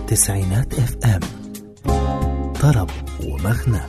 تسعينات اف ام طرب ومغنى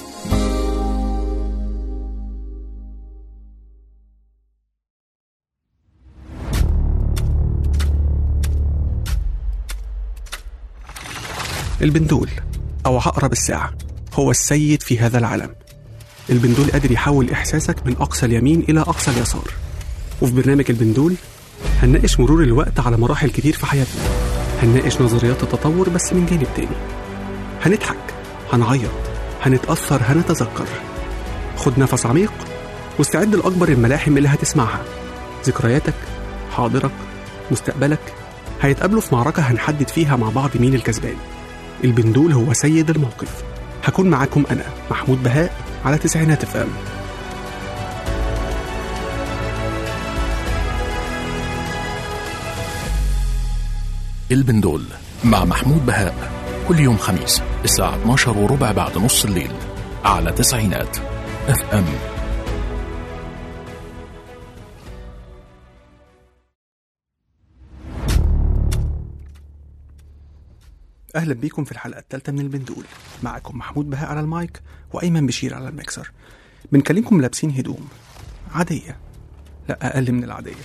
البندول أو عقرب الساعة هو السيد في هذا العالم البندول قادر يحول إحساسك من أقصى اليمين إلى أقصى اليسار وفي برنامج البندول هنناقش مرور الوقت على مراحل كتير في حياتنا هنناقش نظريات التطور بس من جانب تاني هنضحك هنعيط هنتأثر هنتذكر خد نفس عميق واستعد لأكبر الملاحم اللي هتسمعها ذكرياتك حاضرك مستقبلك هيتقابلوا في معركة هنحدد فيها مع بعض مين الكسبان البندول هو سيد الموقف هكون معاكم أنا محمود بهاء على تسعينات فام البندول مع محمود بهاء كل يوم خميس الساعة 12 وربع بعد نص الليل على تسعينات اف ام أهلا بيكم في الحلقة الثالثة من البندول معكم محمود بهاء على المايك وأيمن بشير على الميكسر بنكلمكم لابسين هدوم عادية لا أقل من العادية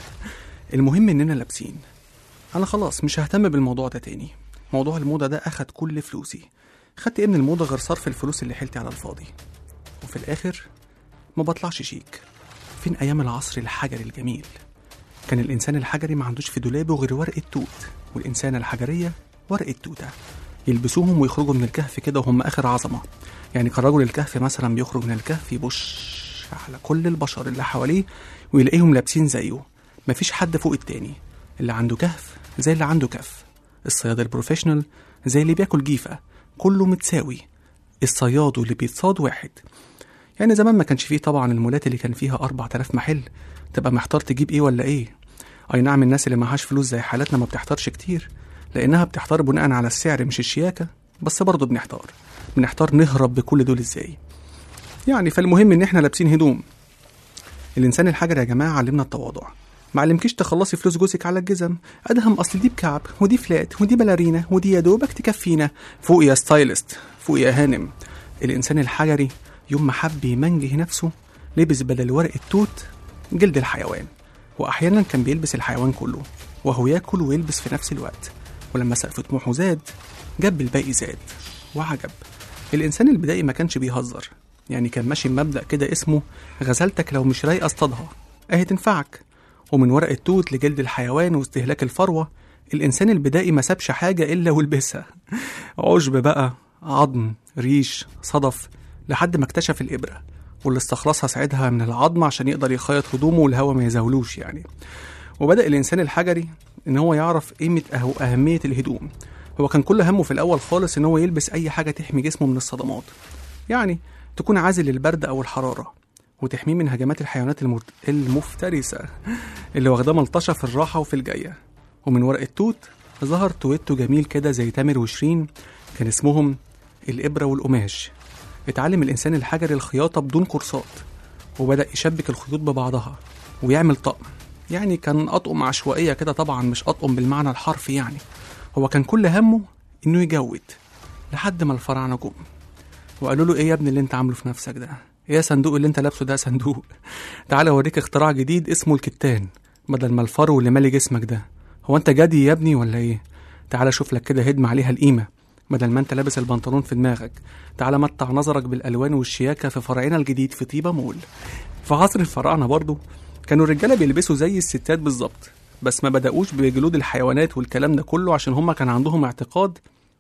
المهم إننا لابسين أنا خلاص مش ههتم بالموضوع ده تاني موضوع الموضة ده أخد كل فلوسي خدت إيه من الموضة غير صرف الفلوس اللي حيلتي على الفاضي وفي الآخر ما بطلعش شيك فين أيام العصر الحجري الجميل كان الإنسان الحجري ما عندوش في دولابه غير ورقة توت والإنسانة الحجرية ورقة توتة يلبسوهم ويخرجوا من الكهف كده وهم آخر عظمة يعني كان رجل الكهف مثلا بيخرج من الكهف يبش على كل البشر اللي حواليه ويلاقيهم لابسين زيه مفيش حد فوق التاني اللي عنده كهف زي اللي عنده كف الصياد البروفيشنال زي اللي بياكل جيفة كله متساوي الصياد واللي بيتصاد واحد يعني زمان ما كانش فيه طبعا المولات اللي كان فيها 4000 محل تبقى محتار تجيب ايه ولا ايه اي نعم الناس اللي معهاش فلوس زي حالتنا ما بتحتارش كتير لانها بتحتار بناء على السعر مش الشياكة بس برضه بنحتار بنحتار نهرب بكل دول ازاي يعني فالمهم ان احنا لابسين هدوم الانسان الحجري يا جماعه علمنا التواضع ما علمكيش تخلصي فلوس جوزك على الجزم ادهم اصل دي بكعب ودي فلات ودي باليرينا ودي يا دوبك تكفينا فوق يا ستايلست فوق يا هانم الانسان الحجري يوم ما حب يمنجه نفسه لبس بدل ورق التوت جلد الحيوان واحيانا كان بيلبس الحيوان كله وهو ياكل ويلبس في نفس الوقت ولما سقف طموحه زاد جاب الباقي زاد وعجب الانسان البدائي ما كانش بيهزر يعني كان ماشي بمبدا كده اسمه غزلتك لو مش رايقه اصطادها اهي تنفعك ومن ورق التوت لجلد الحيوان واستهلاك الفروة الإنسان البدائي ما سابش حاجة إلا ولبسها عشب بقى عظم ريش صدف لحد ما اكتشف الإبرة واللي استخلصها ساعتها من العظم عشان يقدر يخيط هدومه والهوا ما يزولوش يعني وبدأ الإنسان الحجري إن هو يعرف قيمة أو أهمية الهدوم هو كان كل همه في الأول خالص إن هو يلبس أي حاجة تحمي جسمه من الصدمات يعني تكون عازل للبرد أو الحرارة وتحميه من هجمات الحيوانات المر- المفترسة اللي واخداه ملطشة في الراحة وفي الجاية ومن ورق التوت ظهر تويتو جميل كده زي تامر وشيرين كان اسمهم الإبرة والقماش اتعلم الإنسان الحجري الخياطة بدون كورسات وبدأ يشبك الخيوط ببعضها ويعمل طقم يعني كان أطقم عشوائية كده طبعا مش أطقم بالمعنى الحرفي يعني هو كان كل همه إنه يجود لحد ما الفراعنة جم وقالوا له ايه يا ابني اللي انت عامله في نفسك ده ايه يا صندوق اللي انت لابسه ده صندوق تعالى اوريك اختراع جديد اسمه الكتان بدل ما الفرو اللي مالي جسمك ده هو انت جدي يا ابني ولا ايه تعالى اشوف لك كده هدمة عليها القيمة بدل ما انت لابس البنطلون في دماغك تعالى متع نظرك بالالوان والشياكة في فرعنا الجديد في طيبة مول في عصر الفراعنة برضو كانوا الرجالة بيلبسوا زي الستات بالظبط بس ما بدأوش بجلود الحيوانات والكلام ده كله عشان هما كان عندهم اعتقاد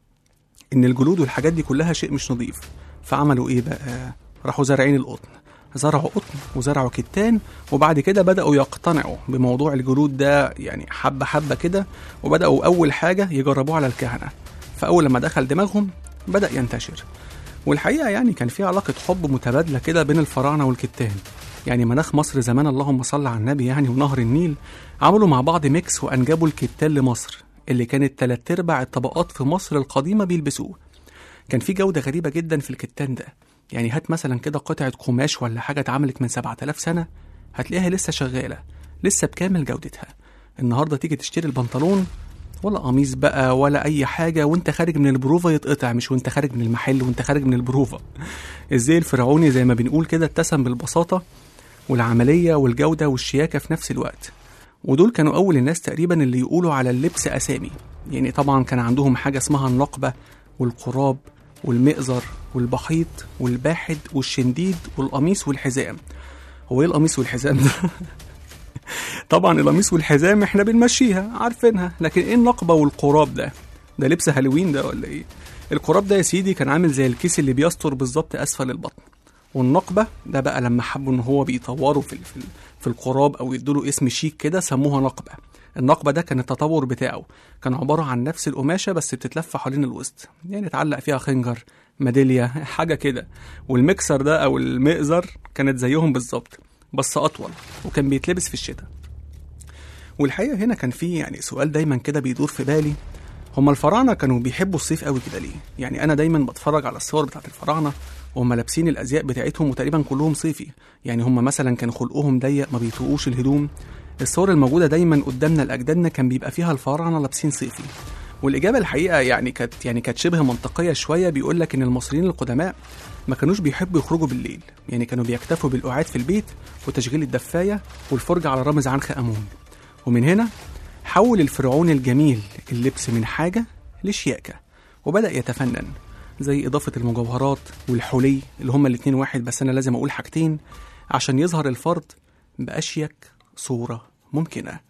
ان الجلود والحاجات دي كلها شيء مش نظيف فعملوا ايه بقى راحوا زارعين القطن زرعوا قطن وزرعوا كتان وبعد كده بدأوا يقتنعوا بموضوع الجلود ده يعني حبة حبة كده وبدأوا أول حاجة يجربوها على الكهنة فأول لما دخل دماغهم بدأ ينتشر والحقيقة يعني كان في علاقة حب متبادلة كده بين الفراعنة والكتان يعني مناخ مصر زمان اللهم صل على النبي يعني ونهر النيل عملوا مع بعض ميكس وأنجبوا الكتان لمصر اللي كانت تلات أرباع الطبقات في مصر القديمة بيلبسوه كان في جودة غريبة جدا في الكتان ده يعني هات مثلا كده قطعة قماش ولا حاجة اتعملت من 7000 سنة هتلاقيها لسه شغالة لسه بكامل جودتها النهاردة تيجي تشتري البنطلون ولا قميص بقى ولا اي حاجه وانت خارج من البروفا يتقطع مش وانت خارج من المحل وانت خارج من البروفا الزي الفرعوني زي ما بنقول كده اتسم بالبساطه والعمليه والجوده والشياكه في نفس الوقت ودول كانوا اول الناس تقريبا اللي يقولوا على اللبس اسامي يعني طبعا كان عندهم حاجه اسمها النقبه والقراب والمئزر والبحيط والباحد والشنديد والقميص والحزام هو ايه القميص والحزام ده طبعا القميص والحزام احنا بنمشيها عارفينها لكن ايه النقبه والقراب ده ده لبس هالوين ده ولا ايه القراب ده يا سيدي كان عامل زي الكيس اللي بيستر بالظبط اسفل البطن والنقبه ده بقى لما حبوا ان هو بيطوروا في ال- في, ال- في القراب او يدوا اسم شيك كده سموها نقبه النقبه ده كان التطور بتاعه كان عباره عن نفس القماشه بس بتتلف حوالين الوسط يعني اتعلق فيها خنجر ميداليه حاجه كده والميكسر ده او المئزر كانت زيهم بالظبط بس اطول وكان بيتلبس في الشتاء والحقيقه هنا كان في يعني سؤال دايما كده بيدور في بالي هما الفراعنه كانوا بيحبوا الصيف قوي كده ليه يعني انا دايما بتفرج على الصور بتاعت الفراعنه وهم لابسين الازياء بتاعتهم وتقريبا كلهم صيفي يعني هم مثلا كان خلقهم ضيق ما بيطوقوش الهدوم الصور الموجوده دايما قدامنا لاجدادنا كان بيبقى فيها الفراعنه لابسين صيفي والاجابه الحقيقه يعني كانت يعني كانت شبه منطقيه شويه بيقول لك ان المصريين القدماء ما كانوش بيحبوا يخرجوا بالليل يعني كانوا بيكتفوا بالقعاد في البيت وتشغيل الدفايه والفرجه على رامز عنخ امون ومن هنا حول الفرعون الجميل اللبس من حاجة لشياكة وبدأ يتفنن زي إضافة المجوهرات والحلي اللي هما الاتنين واحد بس أنا لازم أقول حاجتين عشان يظهر الفرد بأشيك صورة ممكنة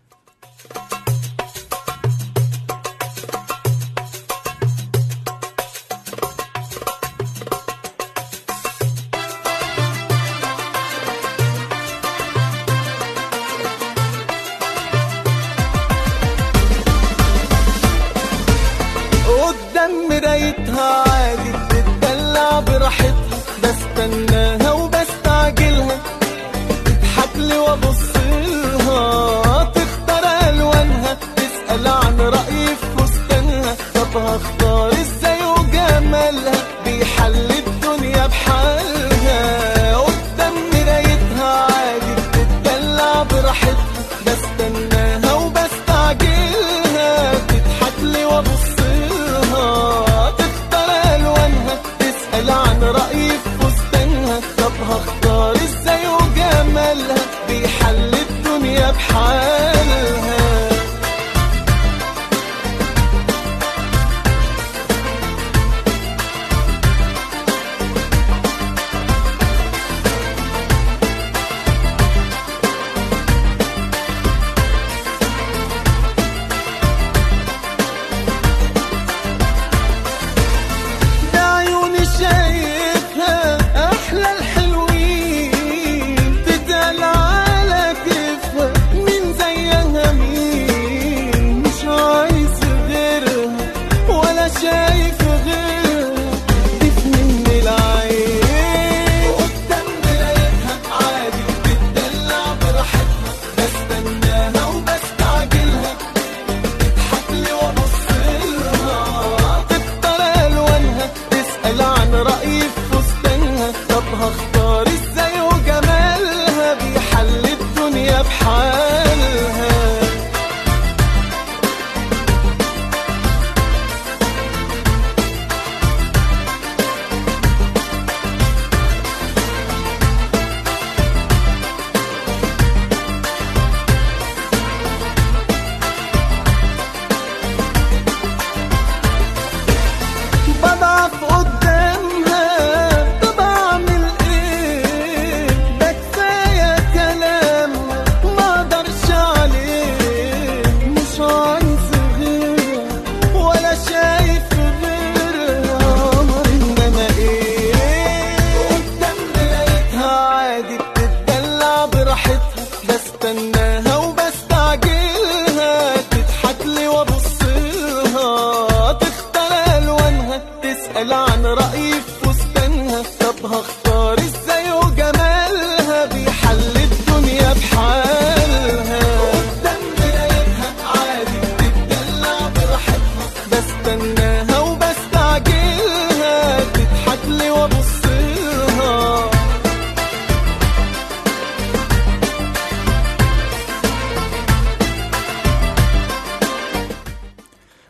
قدام مرايتها عادي بتدلع براحتها بستناها وبستعجلها تضحك لي وابص لها تختار الوانها تسال عن رايي في فستانها طب هختار ازاي وجمالها بيحل الدنيا بحالها قدام مرايتها عادي بتدلع براحتها بستناها وبستعجلها تضحك لي وابص لها تختار الوانها تسال عن رايي في فستانها طب هختار ازاي وجمالها بيحل الدنيا بحالها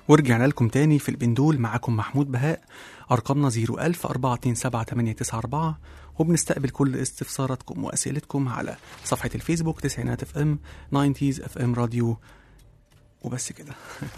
ورجعنا لكم تاني في البندول معاكم محمود بهاء أرقامنا 01000 427 وبنستقبل كل استفساراتكم وأسئلتكم على صفحة الفيسبوك تسعينات اف ام 90 اف ام راديو وبس كده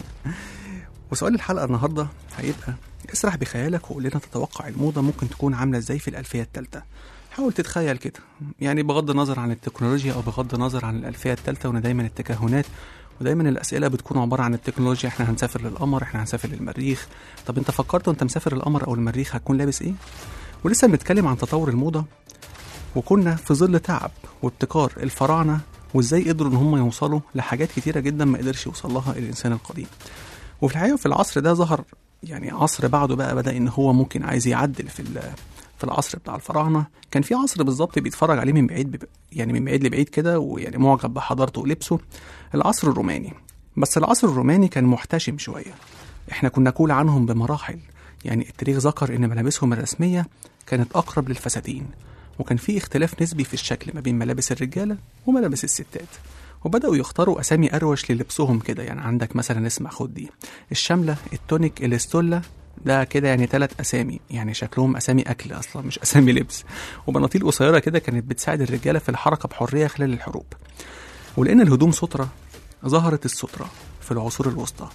وسؤال الحلقة النهاردة هيبقى اسرح بخيالك وقول لنا تتوقع الموضة ممكن تكون عاملة ازاي في الألفية التالتة حاول تتخيل كده يعني بغض النظر عن التكنولوجيا أو بغض النظر عن الألفية التالتة وأنا دايما التكهنات ودايما الأسئلة بتكون عبارة عن التكنولوجيا احنا هنسافر للقمر احنا هنسافر للمريخ طب انت فكرت وانت مسافر القمر أو المريخ هتكون لابس ايه؟ ولسه بنتكلم عن تطور الموضة وكنا في ظل تعب وابتكار الفراعنة وازاي قدروا ان هم يوصلوا لحاجات كتيرة جدا ما قدرش يوصل لها الإنسان القديم وفي الحقيقة في العصر ده ظهر يعني عصر بعده بقى بدأ ان هو ممكن عايز يعدل في ال- في العصر بتاع الفراعنة كان في عصر بالظبط بيتفرج عليه من بعيد بب- يعني من بعيد لبعيد كده ويعني معجب بحضارته ولبسه العصر الروماني بس العصر الروماني كان محتشم شوية احنا كنا كول عنهم بمراحل يعني التاريخ ذكر ان ملابسهم الرسمية كانت اقرب للفساتين وكان في اختلاف نسبي في الشكل ما بين ملابس الرجالة وملابس الستات وبدأوا يختاروا أسامي أروش للبسهم كده يعني عندك مثلا اسمع خد دي الشاملة التونيك الاستولا ده كده يعني ثلاث أسامي يعني شكلهم أسامي أكل أصلا مش أسامي لبس وبناطيل قصيرة كده كانت بتساعد الرجالة في الحركة بحرية خلال الحروب ولأن الهدوم سترة ظهرت السترة في العصور الوسطى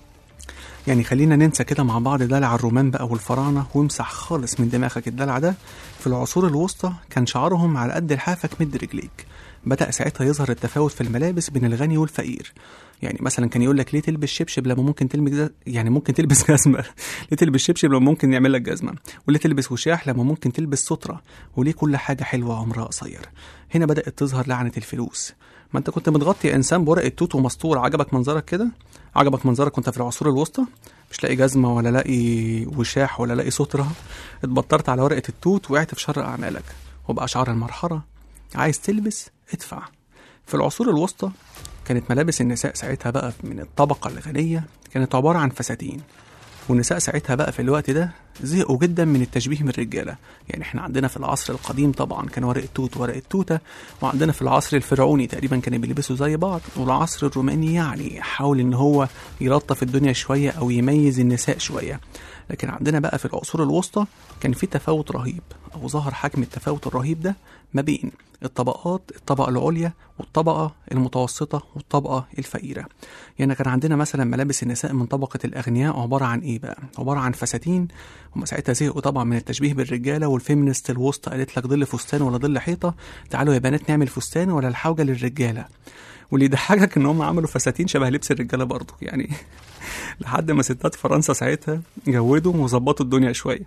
يعني خلينا ننسى كده مع بعض دلع الرومان بقى والفراعنة وامسح خالص من دماغك الدلع ده في العصور الوسطى كان شعارهم على قد لحافك مد رجليك بدأ ساعتها يظهر التفاوت في الملابس بين الغني والفقير يعني مثلا كان يقول لك ليه تلبس شبشب لما ممكن تلبس جز- يعني ممكن تلبس جزمه ليه تلبس شبشب لما ممكن يعمل لك جزمه وليه تلبس وشاح لما ممكن تلبس ستره وليه كل حاجه حلوه عمرها قصير هنا بدات تظهر لعنه الفلوس ما انت كنت متغطي انسان بورقه توت ومستور عجبك منظرك كده عجبك منظرك وانت في العصور الوسطى مش لاقي جزمه ولا لاقي وشاح ولا لاقي ستره اتبطرت على ورقه التوت وقعت في شر اعمالك وبقى شعار المرحله عايز تلبس ادفع في العصور الوسطى كانت ملابس النساء ساعتها بقى من الطبقة الغنية كانت عبارة عن فساتين والنساء ساعتها بقى في الوقت ده زهقوا جدا من التشبيه من الرجالة يعني احنا عندنا في العصر القديم طبعا كان ورق التوت ورق التوتة وعندنا في العصر الفرعوني تقريبا كانوا بيلبسوا زي بعض والعصر الروماني يعني حاول ان هو يلطف الدنيا شوية او يميز النساء شوية لكن عندنا بقى في العصور الوسطى كان في تفاوت رهيب او ظهر حجم التفاوت الرهيب ده ما بين الطبقات الطبقة العليا والطبقة المتوسطة والطبقة الفقيرة يعني كان عندنا مثلا ملابس النساء من طبقة الأغنياء عبارة عن إيه بقى؟ عبارة عن فساتين هم ساعتها زهقوا طبعا من التشبيه بالرجالة والفيمينست الوسطى قالت لك ظل فستان ولا ظل حيطة تعالوا يا بنات نعمل فستان ولا الحوجة للرجالة واللي يضحكك ان هم عملوا فساتين شبه لبس الرجاله برضه يعني لحد ما ستات فرنسا ساعتها جودوا وظبطوا الدنيا شويه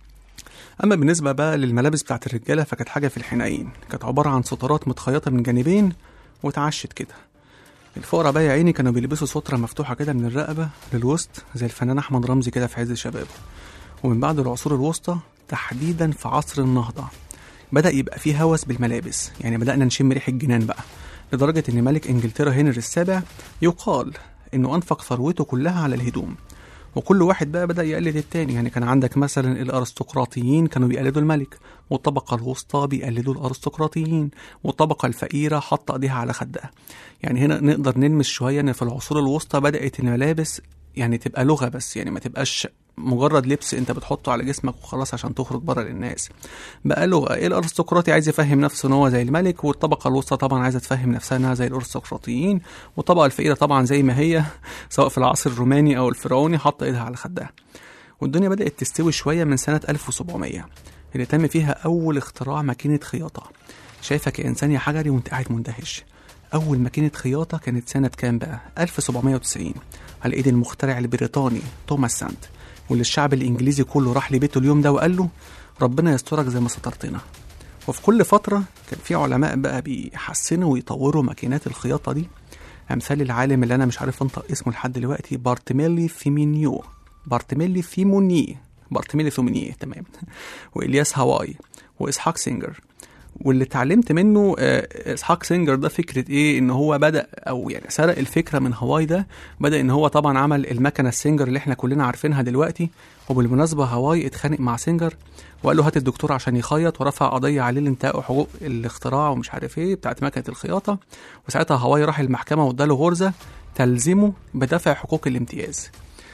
اما بالنسبه بقى للملابس بتاعت الرجاله فكانت حاجه في الحنين كانت عباره عن سترات متخيطه من جانبين واتعشت كده الفقراء بقى يا عيني كانوا بيلبسوا ستره مفتوحه كده من الرقبه للوسط زي الفنان احمد رمزي كده في عز شبابه ومن بعد العصور الوسطى تحديدا في عصر النهضه بدا يبقى فيه هوس بالملابس يعني بدانا نشم ريحه جنان بقى لدرجه ان ملك انجلترا هنري السابع يقال انه انفق ثروته كلها على الهدوم وكل واحد بقى بدأ يقلد التاني يعني كان عندك مثلا الأرستقراطيين كانوا بيقلدوا الملك والطبقة الوسطى بيقلدوا الأرستقراطيين والطبقة الفقيرة حاطة إيديها على خدها يعني هنا نقدر نلمس شوية إن في العصور الوسطى بدأت الملابس يعني تبقى لغة بس يعني ما تبقاش مجرد لبس انت بتحطه على جسمك وخلاص عشان تخرج بره للناس بقى لغه ايه الارستقراطي عايز يفهم نفسه ان هو زي الملك والطبقه الوسطى طبعا عايزه تفهم نفسها انها زي الارستقراطيين والطبقه الفقيره طبعا زي ما هي سواء في العصر الروماني او الفرعوني حاطه ايدها على خدها والدنيا بدات تستوي شويه من سنه 1700 اللي تم فيها اول اختراع ماكينه خياطه شايفك يا انسان يا حجري وانت قاعد مندهش اول ماكينه خياطه كانت سنه كام بقى 1790 على ايد المخترع البريطاني توماس سانت واللي الشعب الانجليزي كله راح لبيته اليوم ده وقال له ربنا يسترك زي ما سترتنا وفي كل فترة كان في علماء بقى بيحسنوا ويطوروا ماكينات الخياطة دي أمثال العالم اللي أنا مش عارف أنطق اسمه لحد دلوقتي بارتميلي فيمينيو بارتميلي فيموني بارتميلي فيموني تمام وإلياس هواي وإسحاق سينجر واللي اتعلمت منه آه، اسحاق سينجر ده فكره ايه ان هو بدا او يعني سرق الفكره من هواي ده بدا ان هو طبعا عمل المكنه السينجر اللي احنا كلنا عارفينها دلوقتي وبالمناسبه هواي اتخانق مع سينجر وقال له هات الدكتور عشان يخيط ورفع قضيه عليه لانتهاء حقوق الاختراع ومش عارف ايه بتاعت مكنه الخياطه وساعتها هواي راح المحكمه واداله غرزه تلزمه بدفع حقوق الامتياز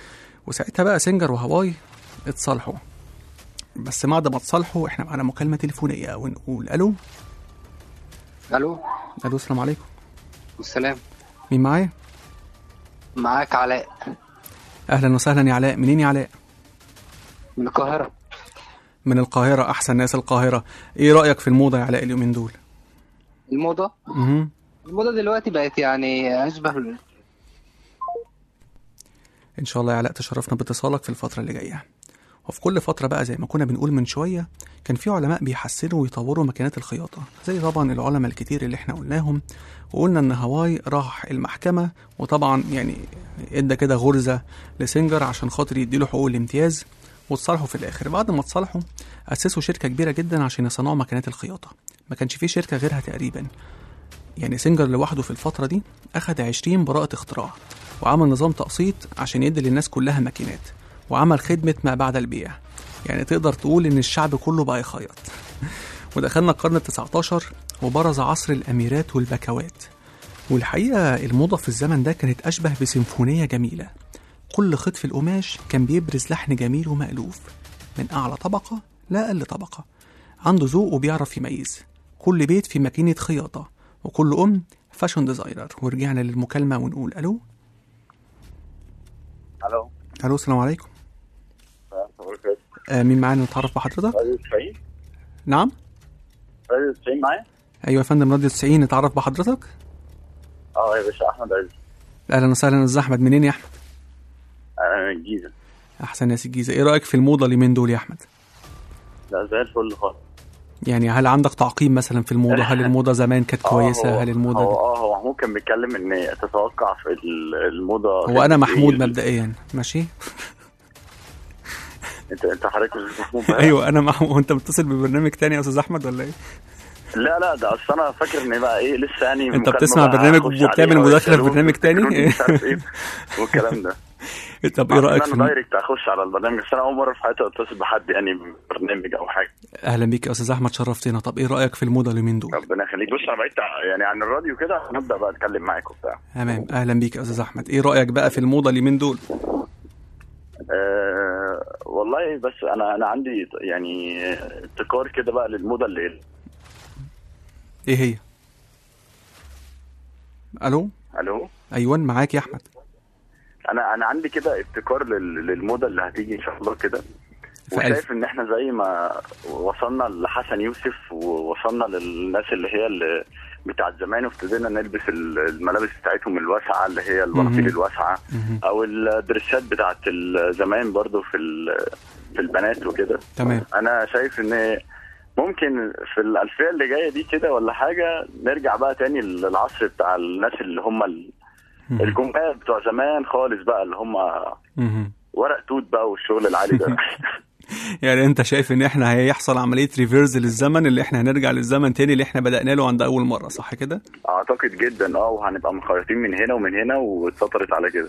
وساعتها بقى سنجر وهواي اتصالحوا بس بعد ما اتصالحوا احنا معانا مكالمه تليفونيه ونقول الو الو الو السلام عليكم السلام مين معايا معاك علاء اهلا وسهلا يا علاء منين يا علاء من القاهرة من القاهره احسن ناس القاهره ايه رايك في الموضه يا علاء اليومين دول الموضة مهم. الموضة دلوقتي بقت يعني أشبه بال- ان شاء الله يا علاء تشرفنا باتصالك في الفتره اللي جايه وفي كل فتره بقى زي ما كنا بنقول من شويه كان في علماء بيحسنوا ويطوروا ماكينات الخياطه زي طبعا العلماء الكتير اللي احنا قلناهم وقلنا ان هواي راح المحكمه وطبعا يعني ادى كده غرزه لسنجر عشان خاطر يديله حقوق الامتياز واتصالحوا في الاخر بعد ما اتصالحوا اسسوا شركه كبيره جدا عشان يصنعوا ماكينات الخياطه ما كانش في شركه غيرها تقريبا يعني سنجر لوحده في الفترة دي أخد 20 براءة اختراع وعمل نظام تقسيط عشان يدي للناس كلها ماكينات وعمل خدمة ما بعد البيع يعني تقدر تقول إن الشعب كله بقى يخيط ودخلنا القرن التسعة عشر وبرز عصر الأميرات والبكوات والحقيقة الموضة في الزمن ده كانت أشبه بسيمفونية جميلة كل خيط في القماش كان بيبرز لحن جميل ومألوف من أعلى طبقة لأقل طبقة عنده ذوق وبيعرف يميز كل بيت في ماكينة خياطة وكل أم فاشون ديزاينر ورجعنا للمكالمة ونقول ألو الو ألو السلام عليكم صباح الخير آه مين معانا نتعرف بحضرتك راديو 90 نعم راديو 90 معايا أيوة يا فندم راديو 90 نتعرف بحضرتك اه يا باشا احمد عز أهلا وسهلا أستاذ أحمد منين يا أحمد انا من الجيزه أحسن ناس الجيزة إيه رأيك في الموضة اليومين دول يا أحمد لا زي الفل خالص يعني هل عندك تعقيب مثلا في الموضة هل الموضة زمان كانت آه، كويسة هو- هل الموضة هو اه هو محمود كان بيتكلم ان تتوقع في ال- الموضه هو أنا محمود إيه؟ مبدئيا ماشي انت انت حضرتك مش محمود بقى؟ أيوة أنا محمود وأنت متصل ببرنامج تاني يا أستاذ أحمد ولا إيه لا لا ده اصل انا فاكر ان بقى ايه لسه يعني أنت مكالمة بتسمع بقى برنامج أخش وبتعمل عليها مداخلة في ويسألوني برنامج تاني؟ ويفتكروني مش عارف ايه والكلام ده طب إيه رأيك في انا الم... دايركت اخش على البرنامج بس انا اول مره في حياتي اتصل بحد يعني برنامج او حاجه أهلا بيك يا أستاذ أحمد شرفتنا طب إيه رأيك في الموضة اليومين دول ربنا يخليك بص انا بعدت ع- يعني عن الراديو كده هنبدا بقى اتكلم معاك وبتاع تمام اهلا بيك يا استاذ احمد ايه رايك بقى في الموضه اليومين دول أه والله بس انا انا عندي يعني ابتكار كده بقى للموضه اللي ايه هي الو الو ايوه معاك يا احمد انا انا عندي كده ابتكار لل- للموضه اللي هتيجي ان شاء الله كده في ألف. وشايف ان احنا زي ما وصلنا لحسن يوسف ووصلنا للناس اللي هي اللي بتاعت زمان وابتدينا نلبس ال- الملابس بتاعتهم الواسعه اللي هي البناطيل مهم. الواسعه مهم. او الدريسات بتاعت زمان برضو في ال- في البنات وكده تمام انا شايف ان ممكن في الالفيه اللي جايه دي كده ولا حاجه نرجع بقى تاني للعصر بتاع الناس اللي هم ال- مهم. الجمهور بتوع زمان خالص بقى اللي هم مهم. ورق توت بقى والشغل العالي ده يعني انت شايف ان احنا هيحصل عمليه ريفيرز للزمن اللي احنا هنرجع للزمن تاني اللي احنا بدانا له عند اول مره صح كده اعتقد جدا اه وهنبقى مخيطين من هنا ومن هنا واتسطرت على كده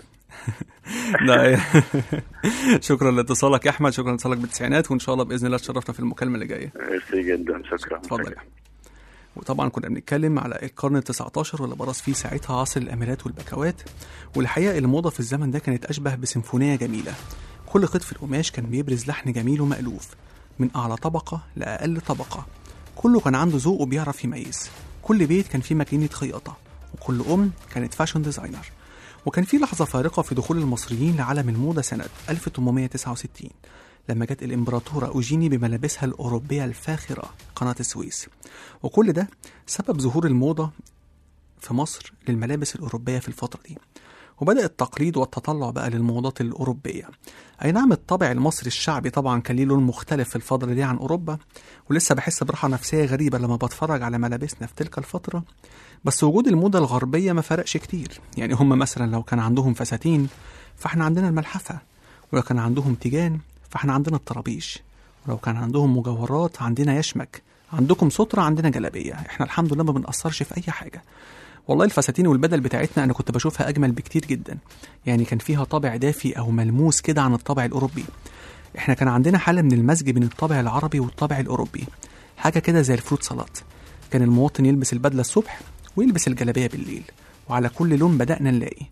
لا شكرا لاتصالك يا احمد شكرا لاتصالك بالتسعينات وان شاء الله باذن الله تشرفنا في المكالمه اللي جايه ميرسي جدا شكرا اتفضل شكرا. يا احمد وطبعا كنا بنتكلم على القرن ال19 واللي برز فيه ساعتها عصر الاميرات والبكوات والحقيقه الموضه في الزمن ده كانت اشبه بسيمفونيه جميله كل خيط في القماش كان بيبرز لحن جميل ومألوف من اعلى طبقه لاقل طبقه كله كان عنده ذوق وبيعرف يميز كل بيت كان فيه ماكينه خياطه وكل ام كانت فاشن ديزاينر وكان في لحظة فارقة في دخول المصريين لعالم الموضة سنة 1869 لما جت الإمبراطورة أوجيني بملابسها الأوروبية الفاخرة قناة السويس وكل ده سبب ظهور الموضة في مصر للملابس الأوروبية في الفترة دي وبدأ التقليد والتطلع بقى للموضات الأوروبية أي نعم الطابع المصري الشعبي طبعا كان ليه لون مختلف في الفترة دي عن أوروبا ولسه بحس براحة نفسية غريبة لما بتفرج على ملابسنا في تلك الفترة بس وجود الموضة الغربية ما فرقش كتير يعني هم مثلا لو كان عندهم فساتين فاحنا عندنا الملحفة ولو كان عندهم تيجان فاحنا عندنا الطرابيش ولو كان عندهم مجوهرات عندنا يشمك عندكم سترة عندنا جلابية احنا الحمد لله ما بنأثرش في أي حاجة والله الفساتين والبدل بتاعتنا أنا كنت بشوفها أجمل بكتير جدا يعني كان فيها طابع دافي أو ملموس كده عن الطابع الأوروبي احنا كان عندنا حالة من المزج بين الطابع العربي والطابع الأوروبي حاجة كده زي الفروت سلطات كان المواطن يلبس البدلة الصبح ويلبس الجلابية بالليل وعلى كل لون بدأنا نلاقي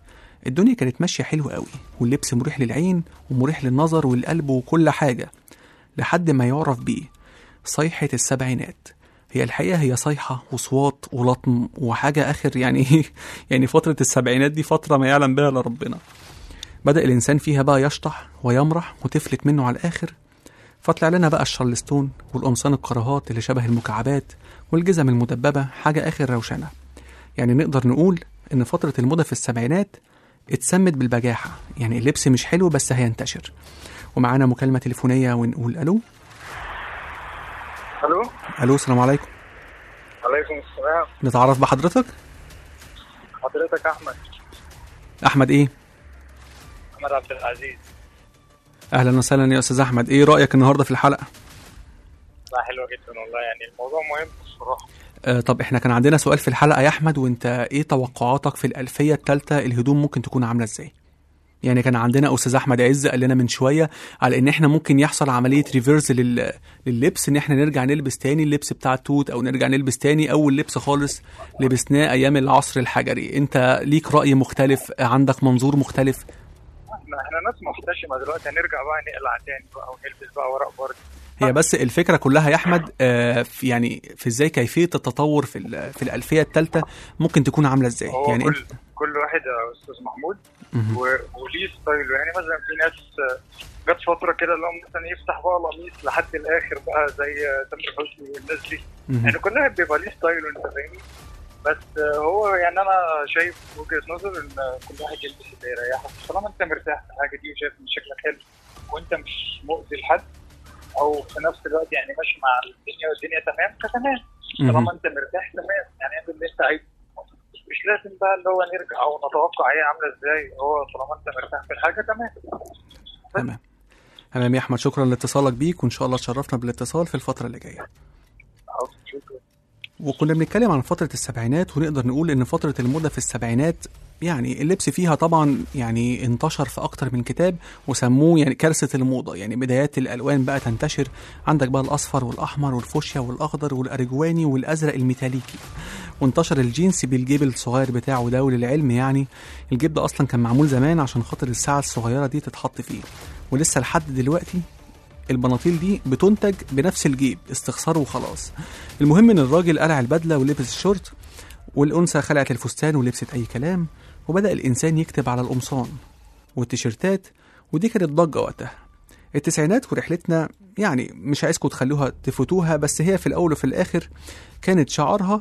الدنيا كانت ماشية حلوة قوي واللبس مريح للعين ومريح للنظر والقلب وكل حاجة لحد ما يعرف بيه صيحة السبعينات هي الحقيقة هي صيحة وصوات ولطم وحاجة آخر يعني يعني فترة السبعينات دي فترة ما يعلم بها إلا ربنا بدأ الإنسان فيها بقى يشطح ويمرح وتفلت منه على الآخر فطلع لنا بقى الشارلستون والقمصان الكراهات اللي شبه المكعبات والجزم المدببة حاجة آخر روشنة يعني نقدر نقول إن فترة الموضة في السبعينات اتسمت بالبجاحة يعني اللبس مش حلو بس هينتشر ومعانا مكالمة تليفونية ونقول ألو الو ألو السلام عليكم عليكم السلام نتعرف بحضرتك حضرتك احمد أحمد إيه احمد عبد العزيز أهلا وسهلا يا أستاذ أحمد إيه رأيك النهاردة في الحلقة لا حلوه جدا والله يعني الموضوع مهم الصراحه آه طب إحنا كان عندنا سؤال في الحلقة يا أحمد وأنت إيه توقعاتك في الألفية الثالثة الهدوم ممكن تكون عاملة إزاي يعني كان عندنا استاذ احمد عز قال لنا من شويه على ان احنا ممكن يحصل عمليه ريفيرس لل... لللبس ان احنا نرجع نلبس تاني اللبس بتاع التوت او نرجع نلبس تاني اول لبس خالص لبسناه ايام العصر الحجري انت ليك راي مختلف عندك منظور مختلف احنا احنا ناس محتشمه دلوقتي هنرجع بقى نقلع تاني بقى ونلبس بقى ورق برد هي بس الفكره كلها يا احمد آه في يعني في ازاي كيفيه التطور في ال- في الالفيه الثالثه ممكن تكون عامله ازاي هو يعني كل انت كل واحد يا استاذ محمود مهم. و- وليه ستايله يعني مثلا في ناس آه، جت فتره كده اللي هو مثلا يفتح بقى القميص لحد الاخر بقى زي آه، تامر حسني والناس دي مهم. يعني كل واحد بيبقى ليه ستايله انت فاهمني بس آه، هو يعني انا شايف وجهه نظر ان آه، كل واحد يلبس اللي يريحه طالما انت مرتاح في الحاجه دي وشايف ان شكلك حلو وانت مش مؤذي لحد او في نفس الوقت يعني ماشي مع الدنيا والدنيا تمام فتمام مهم. طالما انت مرتاح تمام يعني اعمل اللي انت عايزه مش لازم بقى اللي هو نرجع او نتوقع هي عامله ازاي هو طالما انت مرتاح في الحاجه تمام تمام تمام يا احمد شكرا لاتصالك بيك وان شاء الله تشرفنا بالاتصال في الفتره اللي جايه أو شكرا وكنا بنتكلم عن فترة السبعينات ونقدر نقول إن فترة الموضة في السبعينات يعني اللبس فيها طبعا يعني انتشر في أكتر من كتاب وسموه يعني كارثة الموضة يعني بدايات الألوان بقى تنتشر عندك بقى الأصفر والأحمر والفوشيا والأخضر والأرجواني والأزرق الميتاليكي وانتشر الجينز بالجيب الصغير بتاعه ده وللعلم يعني الجيب ده أصلا كان معمول زمان عشان خاطر الساعة الصغيرة دي تتحط فيه ولسه لحد دلوقتي البناطيل دي بتنتج بنفس الجيب استخسار وخلاص المهم ان الراجل قلع البدله ولبس الشورت والانثى خلعت الفستان ولبست اي كلام وبدا الانسان يكتب على القمصان والتيشيرتات ودي كانت ضجه وقتها التسعينات ورحلتنا يعني مش عايزكم تخلوها تفوتوها بس هي في الاول وفي الاخر كانت شعارها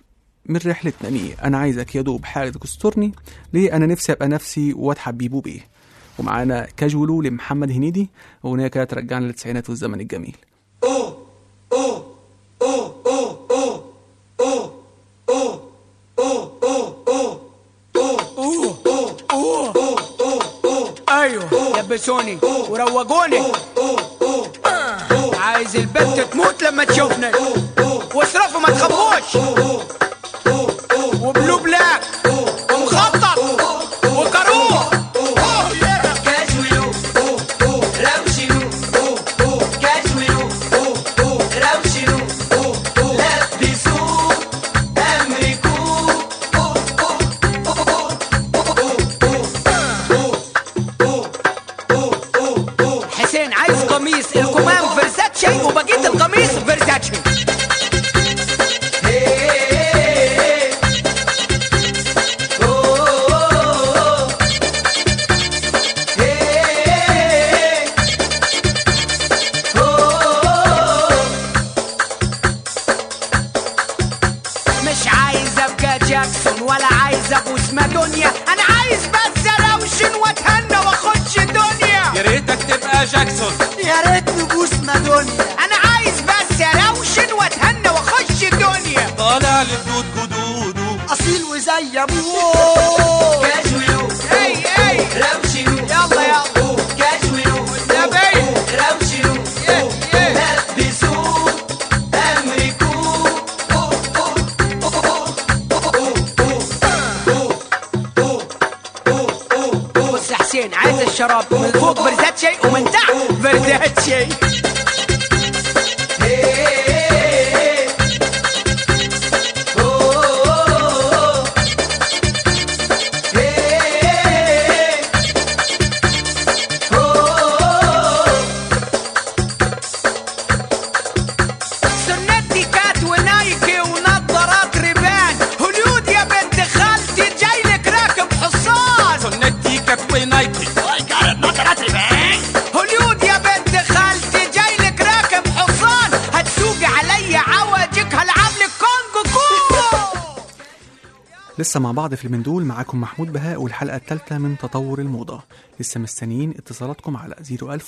من رحلتنا مية انا عايزك يا دوب حاجه تسترني ليه انا نفسي ابقى نفسي واتحب بيبو بيه ومعانا كاجولو لمحمد هنيدي اغنيه كده ترجعنا للتسعينات والزمن الجميل ايوه لبسوني وروجوني عايز البنت تموت لما تشوفني واصرفوا ما تخافوش وبلو بلاك ومخطط وكروه كاجولو روشلو كاجولو روشلو لبسوه امريكو حسين عايز قميص الكمام فيرساتشي وبقيت القميص فيرساتشي مش عايز ابقى جاكسون ولا عايز ابوس مادونيا انا عايز بس اروشن واتهنى واخش الدنيا يا ريتك تبقى جاكسون يا ريت نبوس مادونيا انا عايز بس اروشن واتهنى واخش الدنيا طالع للدود جدوده اصيل وزي ابوه كاجولو اي اي روشلو يلا يلا كاجولو والنبي روشلو لبسوه امريكو بص يا حسين عايز الشراب من فوق فرزاتشي ومن تحت فرزاتشي كونفرت ونايكي هوليود يا بنت خالتي جاي لك راكب حصان هتسوقي عليا عوجك هلعب لك كونجو كونجو لسه مع بعض في المندول معاكم محمود بهاء والحلقة الثالثة من تطور الموضة لسه مستنيين اتصالاتكم على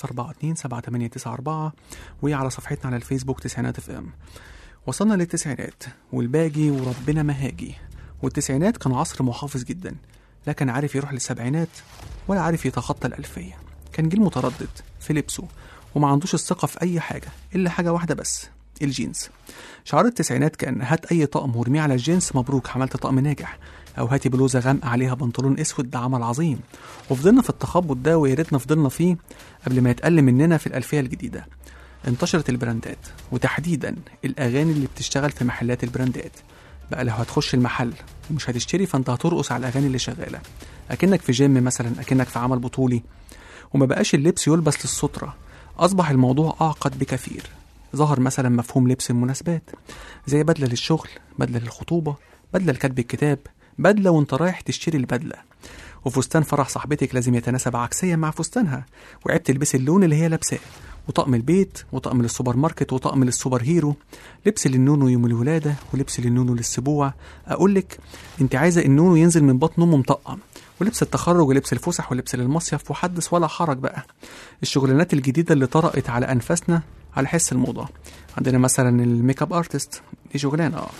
010427894 وعلى صفحتنا على الفيسبوك تسعينات اف ام وصلنا للتسعينات والباجي وربنا ما هاجي والتسعينات كان عصر محافظ جدا لا كان عارف يروح للسبعينات ولا عارف يتخطى الألفية كان جيل متردد في لبسه وما عندوش الثقة في أي حاجة إلا حاجة واحدة بس الجينز شعار التسعينات كان هات أي طقم وارميه على الجينز مبروك عملت طقم ناجح أو هاتي بلوزة غامقة عليها بنطلون أسود ده عمل عظيم وفضلنا في التخبط ده ويا ريتنا فضلنا فيه قبل ما يتقل مننا في الألفية الجديدة انتشرت البراندات وتحديدا الأغاني اللي بتشتغل في محلات البراندات بقى لو هتخش المحل ومش هتشتري فانت هترقص على الأغاني اللي شغالة أكنك في جيم مثلا أكنك في عمل بطولي وما بقاش اللبس يلبس للسترة أصبح الموضوع أعقد بكثير ظهر مثلا مفهوم لبس المناسبات زي بدلة للشغل بدلة للخطوبة بدلة لكتب الكتاب بدلة وانت رايح تشتري البدلة وفستان فرح صاحبتك لازم يتناسب عكسيا مع فستانها وعيب تلبسي اللون اللي هي لابساه وطقم البيت وطقم للسوبر ماركت وطقم للسوبر هيرو لبس للنونو يوم الولادة ولبس للنونو للسبوع أقولك انت عايزة النونو ينزل من بطن أمه مطقم ولبس التخرج ولبس الفسح ولبس للمصيف وحدث ولا حرج بقى الشغلانات الجديدة اللي طرقت على أنفاسنا على حس الموضة عندنا مثلا الميك اب ارتست دي شغلانة اه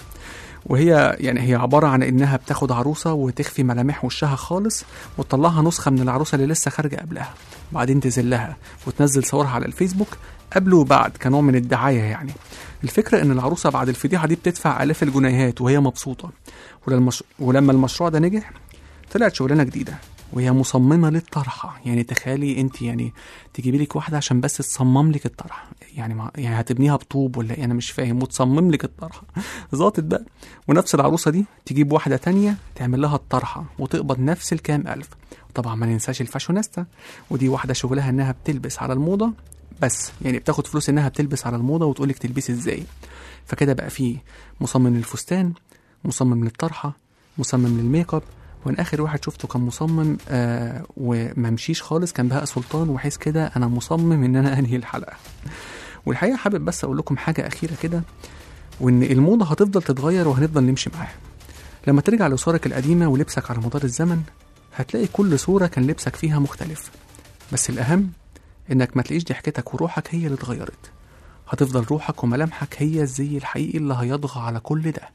وهي يعني هي عبارة عن إنها بتاخد عروسة وتخفي ملامح وشها خالص وتطلعها نسخة من العروسة اللي لسه خارجة قبلها بعدين تذلها وتنزل صورها على الفيسبوك قبل وبعد كنوع من الدعاية يعني الفكرة إن العروسة بعد الفضيحة دي بتدفع آلاف الجنيهات وهي مبسوطة وللمش... ولما المشروع ده نجح طلعت شغلانة جديدة وهي مصممة للطرحة يعني تخيلي انت يعني تجيبي لك واحدة عشان بس تصمم لك الطرحة يعني مع... يعني هتبنيها بطوب ولا ايه انا مش فاهم وتصمم لك الطرحة ظابط بقى ونفس العروسة دي تجيب واحدة تانية تعمل لها الطرحة وتقبض نفس الكام ألف طبعا ما ننساش الفاشونيستا ودي واحدة شغلها انها بتلبس على الموضة بس يعني بتاخد فلوس انها بتلبس على الموضة وتقولك تلبسي ازاي فكده بقى فيه مصمم للفستان مصمم للطرحة مصمم للميك اب وان اخر واحد شفته كان مصمم آه وممشيش خالص كان بهاء سلطان وحيث كده انا مصمم ان انا انهي الحلقه والحقيقه حابب بس اقول لكم حاجه اخيره كده وان الموضه هتفضل تتغير وهنفضل نمشي معاها لما ترجع لصورك القديمه ولبسك على مدار الزمن هتلاقي كل صوره كان لبسك فيها مختلف بس الاهم انك ما تلاقيش ضحكتك وروحك هي اللي اتغيرت هتفضل روحك وملامحك هي الزي الحقيقي اللي هيطغى على كل ده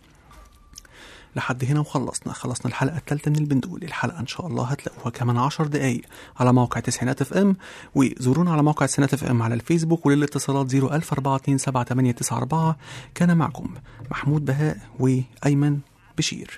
لحد هنا وخلصنا خلصنا الحلقة الثالثة من البندول الحلقة إن شاء الله هتلاقوها كمان عشر دقايق على موقع تسعينات اف ام وزورونا على موقع تسعينات اف ام على الفيسبوك وللاتصالات 010427894 كان معكم محمود بهاء وأيمن بشير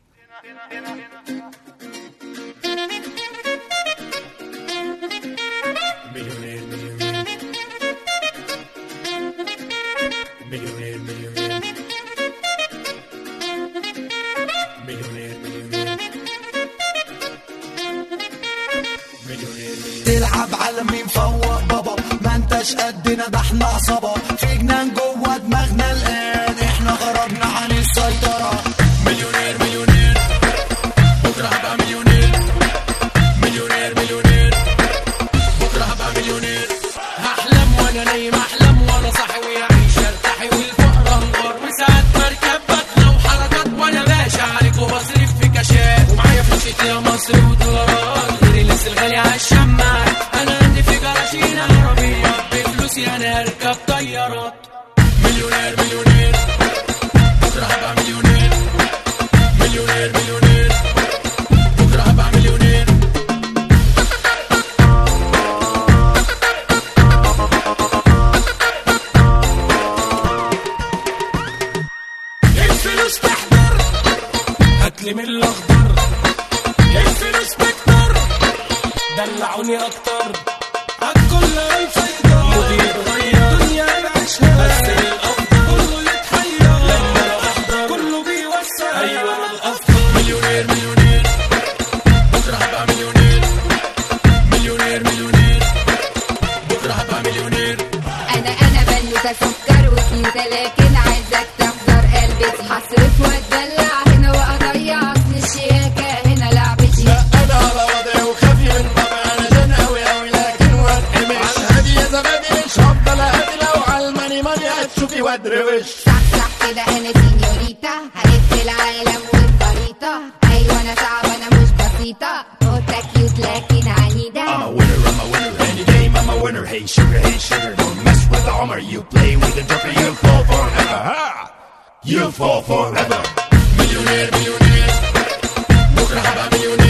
تلعب على مين فوق بابا ما انتش قدنا ده احنا عصابة في جنان جوه دماغنا الآن احنا خرجنا عن السيطرة مليونير مليونير بكرة هبقى مليونير مليونير مليونير بكرة هبقى مليونير هحلم وانا نايم احلم وانا صاحي ويعيش ارتاحي والفقر انهار وساعات مركب بطلة وحركات وانا باشا عليك وبصرف في كاشات ومعايا فلوس يا مصر ودولارات غير اللبس الغالي عالشماعة انا عندي في جراشين عربية بفلوسي انا اركب طيارات مليونير مليونير بكرة هبقى مليونير مليونير مليونير بكرة هبقى مليونير الفلوس تحضر هاتلي من الاخضر الفلوس تكتر دلعوني اكتر الكل هيفيضر مودي يتغير دنيا بعيشها بس الافضل كله يتحير لما انا احضر كله بيوسع ايوه انا الافضل مليونير مليونير بكره هبقى مليونير مليونير مليونير بكره هبقى مليونير انا انا بنوتة سكر وكيوتة لكن عايزك تحضر قلبي هصرف واتدلع هنا واضيع اصل الشياكة هنا لعبتي لا انا على وضعي وخافي من وادروش صح صح كده انا سينيوريتا هلف العالم والخريطة ايوه انا صعبة انا مش بسيطة قطة كيوت لكن عنيدة I'm a winner, I'm a winner, any game I'm a winner. Hey sugar, hey sugar, don't mess with the armor. You play with the joker, you fall forever. Ha! You fall forever. مليونير مليونير بكره هبقى مليونير